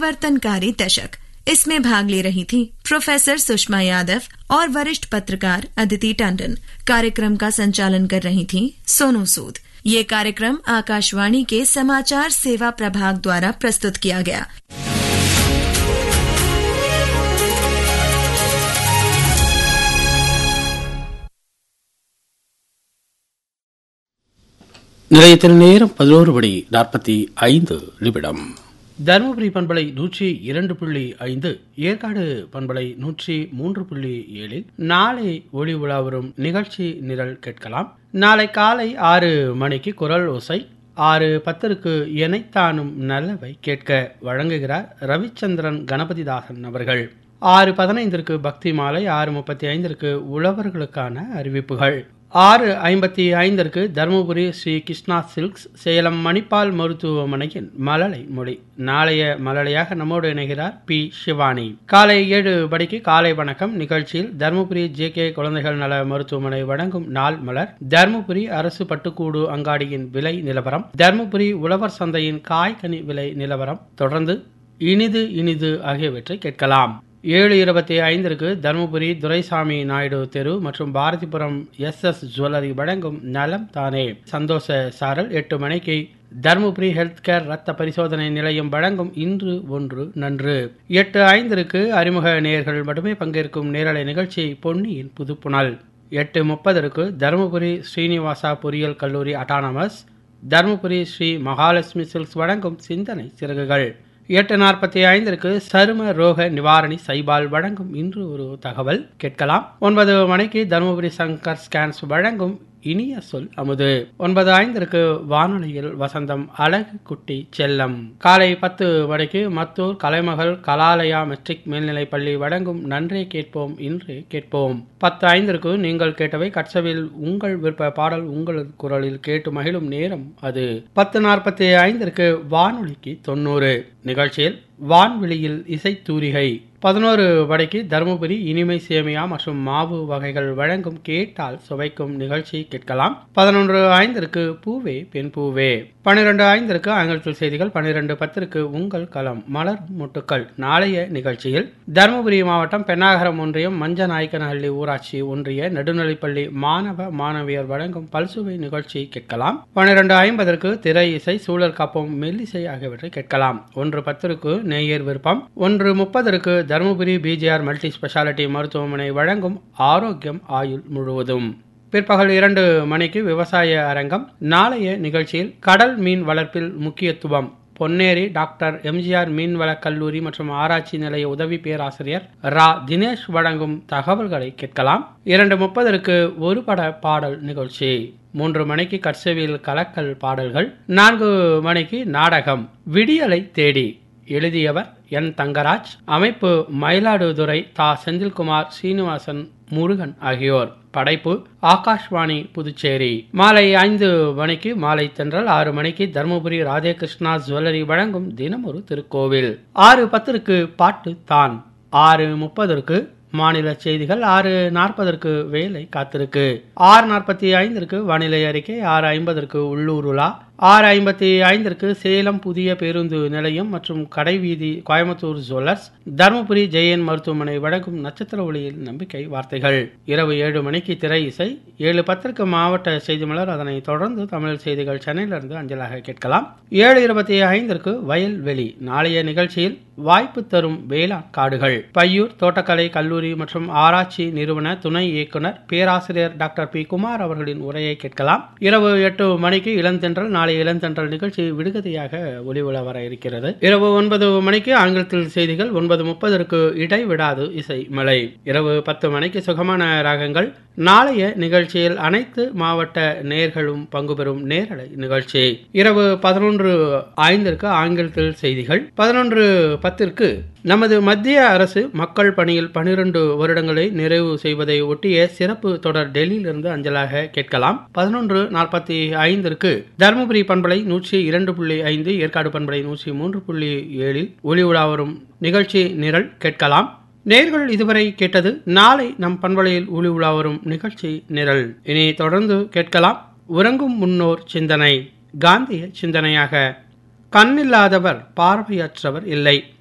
परिवर्तनकारी दशक इसमें भाग ले रही थी प्रोफेसर सुषमा यादव और वरिष्ठ पत्रकार अदिति टंडन कार्यक्रम का संचालन कर रही थी सोनू सूद ये कार्यक्रम आकाशवाणी के समाचार सेवा प्रभाग द्वारा प्रस्तुत किया गया நிலையத்தில் நேரம் பதினோரு மணி நாற்பத்தி ஐந்து நிமிடம் தருமபுரி பண்பலை நூற்றி இரண்டு புள்ளி ஐந்து ஏற்காடு பண்பலை நூற்றி மூன்று புள்ளி ஏழில் நாளை ஒளி உலா வரும் நிகழ்ச்சி நிரல் கேட்கலாம் நாளை காலை ஆறு மணிக்கு குரல் ஓசை ஆறு பத்திற்கு எனைத்தானும் நல்லவை கேட்க வழங்குகிறார் ரவிச்சந்திரன் கணபதிதாசன் அவர்கள் ஆறு பதினைந்திற்கு பக்தி மாலை ஆறு முப்பத்தி ஐந்திற்கு உழவர்களுக்கான அறிவிப்புகள் ஆறு ஐம்பத்தி ஐந்திற்கு தருமபுரி ஸ்ரீ கிருஷ்ணா சில்க்ஸ் சேலம் மணிப்பால் மருத்துவமனையின் மலலை மொழி நாளைய மலலையாக நம்மோடு இணைகிறார் பி சிவானி காலை ஏழு மணிக்கு காலை வணக்கம் நிகழ்ச்சியில் தருமபுரி ஜே கே குழந்தைகள் நல மருத்துவமனை வழங்கும் நாள் மலர் தருமபுரி அரசு பட்டுக்கூடு அங்காடியின் விலை நிலவரம் தருமபுரி உழவர் சந்தையின் காய்கனி விலை நிலவரம் தொடர்ந்து இனிது இனிது ஆகியவற்றை கேட்கலாம் ஏழு இருபத்தி ஐந்திற்கு தருமபுரி துரைசாமி நாயுடு தெரு மற்றும் பாரதிபுரம் எஸ் எஸ் ஜுவல்லரி வழங்கும் நலம் தானே சந்தோஷ சாரல் எட்டு மணிக்கு தருமபுரி ஹெல்த் கேர் ரத்த பரிசோதனை நிலையம் வழங்கும் இன்று ஒன்று நன்று எட்டு ஐந்திற்கு அறிமுக நேயர்கள் மட்டுமே பங்கேற்கும் நேரலை நிகழ்ச்சி பொன்னியின் புதுப்புணல் எட்டு முப்பதற்கு தருமபுரி ஸ்ரீனிவாசா பொறியியல் கல்லூரி அட்டானமஸ் தருமபுரி ஸ்ரீ மகாலட்சுமி சில்க்ஸ் வழங்கும் சிந்தனை சிறகுகள் எட்டு நாற்பத்தி ஐந்திற்கு சரும ரோக நிவாரணி சைபால் வழங்கும் இன்று ஒரு தகவல் கேட்கலாம் ஒன்பது மணிக்கு தருமபுரி சங்கர் ஸ்கேன்ஸ் வழங்கும் இனிய சொல் அமுது ஒன்பது ஐந்திற்கு வானொலியில் வசந்தம் அழகு குட்டி செல்லம் காலை பத்து மணிக்கு மத்தூர் கலைமகள் கலாலயா மெட்ரிக் மேல்நிலைப் பள்ளி வழங்கும் நன்றே கேட்போம் இன்று கேட்போம் பத்து ஐந்திற்கு நீங்கள் கேட்டவை கட்சவில் உங்கள் விருப்ப பாடல் உங்கள் குரலில் கேட்டு மகிழும் நேரம் அது பத்து நாற்பத்தி ஐந்திற்கு வானொலிக்கு தொண்ணூறு நிகழ்ச்சியில் வான்வெளியில் இசைத்தூரிகை பதினோரு வடைக்கு தருமபுரி இனிமை சேமியா மற்றும் மாவு வகைகள் வழங்கும் கேட்டால் சுவைக்கும் நிகழ்ச்சி கேட்கலாம் பதினொன்று ஐந்திற்கு பூவே பெண் பூவே பன்னிரண்டு ஐந்திற்கு ஆங்கிலத்தில் செய்திகள் பன்னிரண்டு பத்திற்கு உங்கள் களம் மலர் முட்டுக்கள் நாளைய நிகழ்ச்சியில் தருமபுரி மாவட்டம் பெண்ணாகரம் ஒன்றியம் மஞ்சநாயக்கனஹள்ளி ஊராட்சி ஒன்றிய நடுநிலைப்பள்ளி மாணவ மாணவியர் வழங்கும் பல்சுவை நிகழ்ச்சி கேட்கலாம் பன்னிரண்டு ஐம்பதற்கு திரை இசை சூழல் காப்போம் மெல்லிசை ஆகியவற்றை கேட்கலாம் ஒன்று பத்திற்கு நேயர் விருப்பம் ஒன்று முப்பதற்கு தருமபுரி பிஜிஆர் மல்டி ஸ்பெஷாலிட்டி மருத்துவமனை வழங்கும் ஆரோக்கியம் ஆயுள் முழுவதும் பிற்பகல் இரண்டு மணிக்கு விவசாய அரங்கம் நாளைய நிகழ்ச்சியில் கடல் மீன் வளர்ப்பில் முக்கியத்துவம் பொன்னேரி டாக்டர் எம்ஜிஆர் மீன்வள கல்லூரி மற்றும் ஆராய்ச்சி நிலைய உதவி பேராசிரியர் ரா தினேஷ் வழங்கும் தகவல்களை கேட்கலாம் இரண்டு முப்பதற்கு ஒரு பட பாடல் நிகழ்ச்சி மூன்று மணிக்கு கட்சவில் கலக்கல் பாடல்கள் நான்கு மணிக்கு நாடகம் விடியலை தேடி எழுதியவர் என் தங்கராஜ் அமைப்பு மயிலாடுதுறை தா செந்தில்குமார் சீனிவாசன் முருகன் ஆகியோர் படைப்பு ஆகாஷ்வாணி புதுச்சேரி மாலை ஐந்து மணிக்கு மாலை தென்றல் ஆறு மணிக்கு தருமபுரி ராதேகிருஷ்ணா ஜுவல்லரி வழங்கும் தினம் ஒரு திருக்கோவில் ஆறு பத்திற்கு பாட்டு தான் ஆறு முப்பதற்கு மாநில செய்திகள் ஆறு நாற்பதற்கு வேலை காத்திருக்கு ஆறு நாற்பத்தி ஐந்திற்கு வானிலை அறிக்கை ஆறு ஐம்பதற்கு உள்ளூர் உலா ஆறு ஐம்பத்தி ஐந்திற்கு சேலம் புதிய பேருந்து நிலையம் மற்றும் கடைவீதி கோயம்புத்தூர் ஜுவல்லர்ஸ் தருமபுரி ஜெயன் மருத்துவமனை வழங்கும் நட்சத்திர ஒளியில் நம்பிக்கை வார்த்தைகள் இரவு ஏழு மணிக்கு திரை இசை ஏழு பத்திற்கு மாவட்ட செய்தி மலர் அதனை தொடர்ந்து தமிழ் செய்திகள் சென்னையிலிருந்து அஞ்சலாக கேட்கலாம் ஏழு இருபத்தி ஐந்திற்கு வயல்வெளி நாளைய நிகழ்ச்சியில் வாய்ப்பு தரும் வேளாண் காடுகள் பையூர் தோட்டக்கலை கல்லூரி மற்றும் ஆராய்ச்சி நிறுவன துணை இயக்குனர் பேராசிரியர் டாக்டர் பி குமார் அவர்களின் உரையை கேட்கலாம் இரவு எட்டு மணிக்கு இளந்தென்றல் நாளை இளந்தென்றல் நிகழ்ச்சி விடுகதையாக ஒளி உலா வர இருக்கிறது இரவு ஒன்பது மணிக்கு ஆங்கிலத்தில் செய்திகள் ஒன்பது முப்பதற்கு இடைவிடாது இசை மலை இரவு பத்து மணிக்கு சுகமான ராகங்கள் நாளைய நிகழ்ச்சியில் அனைத்து மாவட்ட நேர்களும் பங்கு பெறும் நேரலை நிகழ்ச்சி இரவு பதினொன்று ஐந்திற்கு ஆங்கிலத்தில் செய்திகள் பதினொன்று பத்திற்கு நமது மத்திய அரசு மக்கள் பணியில் பனிரெண்டு வருடங்களை நிறைவு செய்வதை ஒட்டிய சிறப்பு தொடர் டெல்லியிலிருந்து அஞ்சலாக கேட்கலாம் பதினொன்று நாற்பத்தி ஐந்திற்கு தருமபுரி பண்பலை நூற்றி இரண்டு புள்ளி ஐந்து ஏற்காடு பண்பலை நூற்றி மூன்று புள்ளி ஏழில் ஒளி உலா வரும் நிகழ்ச்சி நிரல் கேட்கலாம் நேர்கள் இதுவரை கேட்டது நாளை நம் பண்பலையில் ஒளி உலா வரும் நிகழ்ச்சி நிரல் இனி தொடர்ந்து கேட்கலாம் உறங்கும் முன்னோர் சிந்தனை காந்திய சிந்தனையாக கண்ணில்லாதவர் பார்வையற்றவர் இல்லை